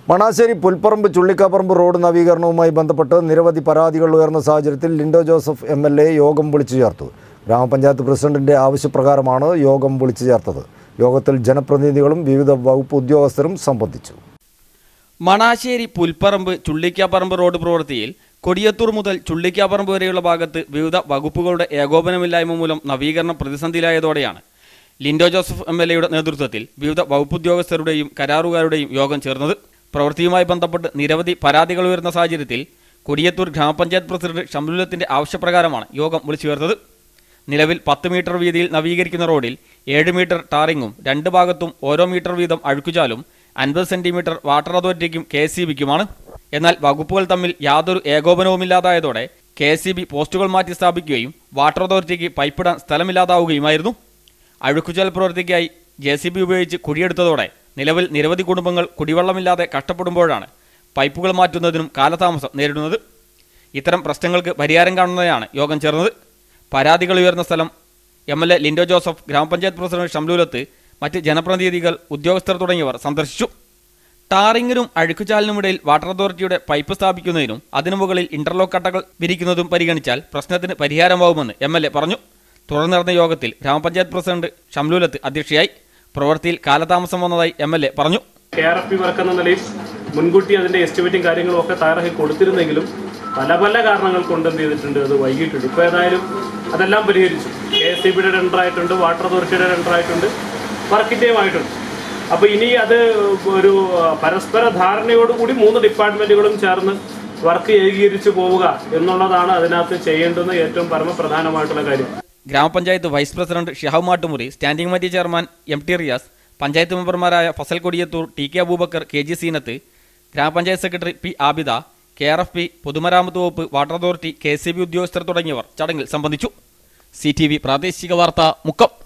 Manassery Pulparamba Chullikkaparamba road നവീകരണവുമായി ബന്ധപ്പെട്ട് നിരവധി പരാതികൾ ഉയർന്ന സാഹചര്യത്തിൽ Lindo Joseph M L A യോഗം വിളിച്ചു ചേർത്തു ഗ്രാമപഞ്ചായത്ത് പ്രസിഡന്റിന്റെ ആവശ്യപ്രകാരമാണ് യോഗം വിളിച്ചു ചേർത്തത് യോഗത്തിൽ ജനപ്രതിനിധികളും വിവിധ വകുപ്പ് ഉദ്യോഗസ്ഥരും സംബന്ധിച്ചു മണാശ്ശേരി പുൽപ്പറമ്പ് ചുള്ളിക്കാപ്പറമ്പ് റോഡ് പ്രവൃത്തിയിൽ കൊടിയത്തൂർ മുതൽ ചുള്ളിക്കാപ്പറമ്പ് വരെയുള്ള ഭാഗത്ത് വിവിധ വകുപ്പുകളുടെ ഏകോപനമില്ലായ്മ മൂലം നവീകരണം പ്രതിസന്ധിയിലായതോടെയാണ് ലിൻഡോ ജോസഫ് എം എൽ എയുടെ നേതൃത്വത്തിൽ വിവിധ വകുപ്പ് ഉദ്യോഗസ്ഥരുടെയും കരാറുകാരുടെയും യോഗം ചേർന്നത് പ്രവൃത്തിയുമായി ബന്ധപ്പെട്ട് നിരവധി പരാതികൾ ഉയർന്ന സാഹചര്യത്തിൽ കൊടിയത്തൂർ ഗ്രാമപഞ്ചായത്ത് പ്രസിഡന്റ് ഷംലുലത്തിന്റെ ആവശ്യപ്രകാരമാണ് യോഗം വിളിച്ചു ചേർത്തത് നിലവിൽ പത്ത് മീറ്റർ വീതിയിൽ നവീകരിക്കുന്ന റോഡിൽ ഏഴ് മീറ്റർ ടാറിങ്ങും രണ്ട് ഭാഗത്തും ഓരോ മീറ്റർ വീതം അഴുക്കുചാലും അൻപത് സെന്റിമീറ്റർ വാട്ടർ അതോറിറ്റിക്കും കെ എസ് ബിക്കുമാണ് എന്നാൽ വകുപ്പുകൾ തമ്മിൽ യാതൊരു ഏകോപനവുമില്ലാതായതോടെ കെ എസ് ബി പോസ്റ്റുകൾ മാറ്റി സ്ഥാപിക്കുകയും വാട്ടർ അതോറിറ്റിക്ക് പൈപ്പിടാൻ സ്ഥലമില്ലാതാവുകയുമായിരുന്നു അഴുക്കുചാൽ പ്രവൃത്തിക്കായി ജെ സി ബി ഉപയോഗിച്ച് കുഴിയെടുത്തതോടെ നിലവിൽ നിരവധി കുടുംബങ്ങൾ കുടിവെള്ളമില്ലാതെ കഷ്ടപ്പെടുമ്പോഴാണ് പൈപ്പുകൾ മാറ്റുന്നതിനും കാലതാമസം നേരിടുന്നത് ഇത്തരം പ്രശ്നങ്ങൾക്ക് പരിഹാരം കാണുന്നതിനാണ് യോഗം ചേർന്നത് പരാതികൾ ഉയർന്ന സ്ഥലം M L A Lindo Joseph ഗ്രാമപഞ്ചായത്ത് പ്രസിഡന്റ് ഷംലൂലത്ത് മറ്റ് ജനപ്രതിനിധികൾ ഉദ്യോഗസ്ഥർ തുടങ്ങിയവർ സന്ദർശിച്ചു ടാറിങ്ങിനും അഴുക്കുചാലിനുമിടയിൽ വാട്ടർ അതോറിറ്റിയുടെ പൈപ്പ് സ്ഥാപിക്കുന്നതിനും അതിനു മുകളിൽ ഇന്റർലോക്ക് കട്ടകൾ വിരിക്കുന്നതും പരിഗണിച്ചാൽ പ്രശ്നത്തിന് പരിഹാരമാവുമെന്ന് എം എൽ എ പറഞ്ഞു തുടർന്ന് നടന്ന യോഗത്തിൽ ഗ്രാമപഞ്ചായത്ത് പ്രസിഡന്റ് ഷംലൂലത്ത് അധ്യക്ഷയായി പ്രവൃത്തിയിൽ കാലതാമസം വന്നതായി എം എൽ എ പറഞ്ഞു K R F P work എന്ന നിലയിൽ മുൻകൂട്ടി അതിന്റെ എസ്റ്റിമേറ്റും കാര്യങ്ങളും ഒക്കെ തയ്യാറാക്കി കൊടുത്തിരുന്നെങ്കിലും പല പല കാരണങ്ങൾ കൊണ്ട് എന്ത് ചെയ്തിട്ടുണ്ട് അത് വൈകിട്ടുണ്ട് ഇപ്പോൾ ഏതായാലും അതെല്ലാം പരിഹരിച്ചു കെ എസ് സി ബിയുടെ ടെൻഡർ ആയിട്ടുണ്ട് വാട്ടർ അതോറിറ്റിയുടെ ടെൻഡർ ആയിട്ടുണ്ട് വർക്കിൻ്റെയും ആയിട്ടുണ്ട് അപ്പോൾ ഇനി അത് ഒരു പരസ്പര ധാരണയോടുകൂടി മൂന്ന് ഡിപ്പാർട്ട്മെന്റുകളും ചേർന്ന് വർക്ക് ഏകീകരിച്ച് പോവുക എന്നുള്ളതാണ് അതിനകത്ത് ചെയ്യേണ്ടുന്ന ഏറ്റവും പരമപ്രധാനമായിട്ടുള്ള കാര്യം ഗ്രാമപഞ്ചായത്ത് vice president Shihab Mattumuri standing committee chairman M T Riyas panchayat മെമ്പർമാരായ Fasal Kodiyathur T K Aboobacker K G Seenath ഗ്രാമപഞ്ചായത്ത് secretary P Abida K R F P പൊതുമരാമത്ത് വകുപ്പ് water authority K C B ഉദ്യോഗസ്ഥർ തുടങ്ങിയവർ ചടങ്ങിൽ സംബന്ധിച്ചു സി ടി വി പ്രാദേശിക വാർത്ത മുക്കം